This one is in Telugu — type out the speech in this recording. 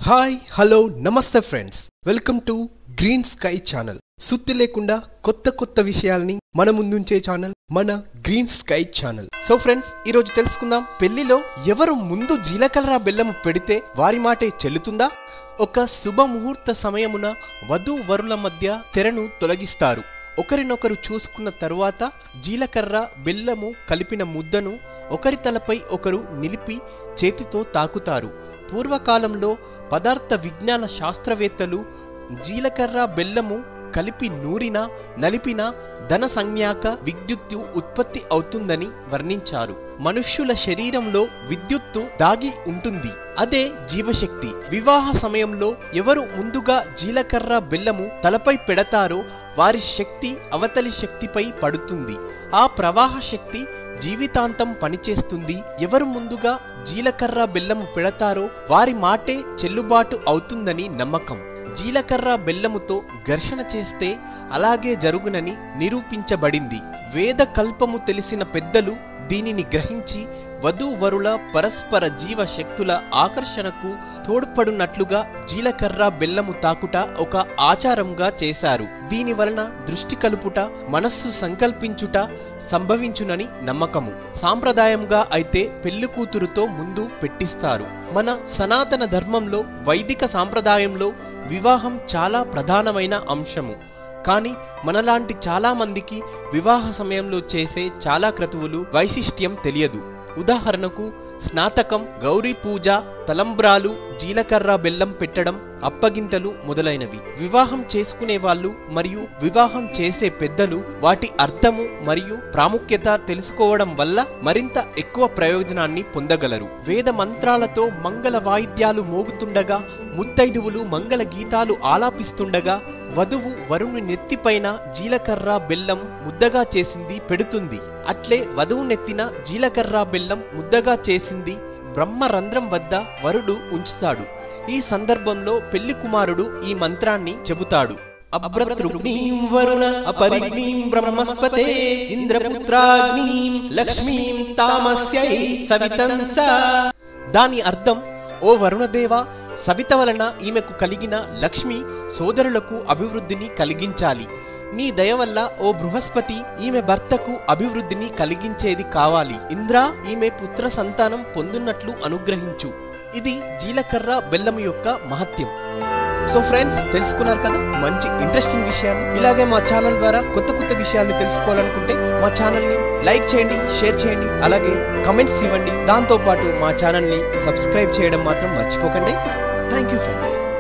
హాయ్ హలో నమస్తే friends welcome to green sky channel సుత్తి లేకుండా కొత్త కొత్త విషయాల్ని మన ముందుంచే ఛానల్ మన green sky channel so friends ఈ రోజు తెలుసుకుందాం పెళ్లిలో ఎవరు ముందు జీలకర్ర బెల్లము పెడితే వారి మాటే చెల్లుతుందా ఒక శుభముహూర్త సమయమున వధూ వరుల మధ్య తెరను తొలగిస్తారు ఒకరినొకరు చూసుకున్న తరువాత జీలకర్ర బెల్లము కలిపిన ముద్దను ఒకరి తలపై ఒకరు నిలిపి చేతితో తాకుతారు పూర్వకాలంలో పదార్థ విజ్ఞాన శాస్త్రవేత్తలు జీలకర్ర బెల్లము కలిపి నూరిన నలిపిన ధన సంజ్ఞాక విద్యుత్తు ఉత్పత్తి అవుతుందని వర్ణించారు మనుష్యుల శరీరంలో విద్యుత్తు దాగి ఉంటుంది అదే జీవశక్తి వివాహ సమయంలో ఎవరు ముందుగా జీలకర్ర బెల్లము తలపై పెడతారో వారి శక్తి అవతలి శక్తిపై పడుతుంది ఆ ప్రవాహ శక్తి జీవితాంతం పనిచేస్తుంది ఎవరు ముందుగా జీలకర్ర బెల్లము పెడతారో వారి మాటే చెల్లుబాటు అవుతుందని నమ్మకం జీలకర్ర బెల్లముతో ఘర్షణ చేస్తే అలాగే జరుగునని నిరూపించబడింది వేద కల్పము తెలిసిన పెద్దలు దీనిని గ్రహించి వధూవరుల పరస్పర జీవ శక్తుల ఆకర్షణకు తోడ్పడునట్లుగా జీలకర్ర బెల్లము తాకుట ఒక ఆచారంగా చేశారు దీని వలన దృష్టి కలుపుట మనస్సు సంకల్పించుట సంభవించునని నమ్మకము సాంప్రదాయంగా అయితే పెళ్లి కూతురుతో ముందు పెట్టిస్తారు మన సనాతన ధర్మంలో వైదిక సాంప్రదాయంలో వివాహం చాలా ప్రధానమైన అంశము కానీ మనలాంటి చాలా మందికి వివాహ సమయంలో చేసే చాలా క్రతువులు వైశిష్ట్యం తెలియదు ఉదాహరణకు స్నాతకం గౌరీ పూజ తలంబ్రాలు జీలకర్ర బెల్లం పెట్టడం అప్పగింతలు మొదలైనవి వివాహం చేసుకునే వాళ్ళు మరియు వివాహం చేసే పెద్దలు వాటి అర్థము మరియు ప్రాముఖ్యత తెలుసుకోవడం వల్ల మరింత ఎక్కువ ప్రయోజనాన్ని పొందగలరు వేద మంత్రాలతో మంగళ వాయిద్యాలు మోగుతుండగా ముత్తైదువులు మంగళ గీతాలు ఆలాపిస్తుండగా వధువు వరుణు నెత్తిపైన జీలకర్ర బెల్లం ముద్దగా చేసింది పెడుతుంది అట్లే వధువు నెత్తిన జీలకర్ర బెల్లం ముద్దగా చేసింది బ్రహ్మరంధ్రం వద్ద వరుడు ఉంచుతాడు ఈ సందర్భంలో పెళ్లి కుమారుడు ఈ మంత్రాన్ని చెబుతాడు అభ్రతృగ్నీం వరుణ అపరిగ్నీం బ్రహ్మస్పతే ఇంద్రపుత్రాగ్నీం లక్ష్మీం తామస్యై సవితంస దాని అర్థం ఓ వరుణదేవ సవిత వలన ఈమెకు కలిగిన లక్ష్మి సోదరులకు అభివృద్ధిని కలిగించాలి నీ దయ వల్ల ఓ బృహస్పతి ఈమె భర్తకు అభివృద్ధిని కలిగించేది కావాలి ఇంద్ర ఈమె పుత్ర సంతానం పొందున్నట్లు అనుగ్రహించు ఇది జీలకర్ర బెల్లం యొక్క మహత్యం సో ఫ్రెండ్స్ తెలుసుకున్నారు కదా మంచి ఇంట్రెస్టింగ్ విషయాలు ఇలాగే మా ఛానల్ ద్వారా కొత్త కొత్త విషయాలు తెలుసుకోవాలనుకుంటే మా ఛానల్ ని లైక్ చేయండి షేర్ చేయండి అలాగే కమెంట్స్ ఇవ్వండి దాంతో పాటు మా ఛానల్ ని సబ్స్క్రైబ్ చేయడం మాత్రం మర్చిపోకండి థ్యాంక్ యూ ఫ్రెండ్స్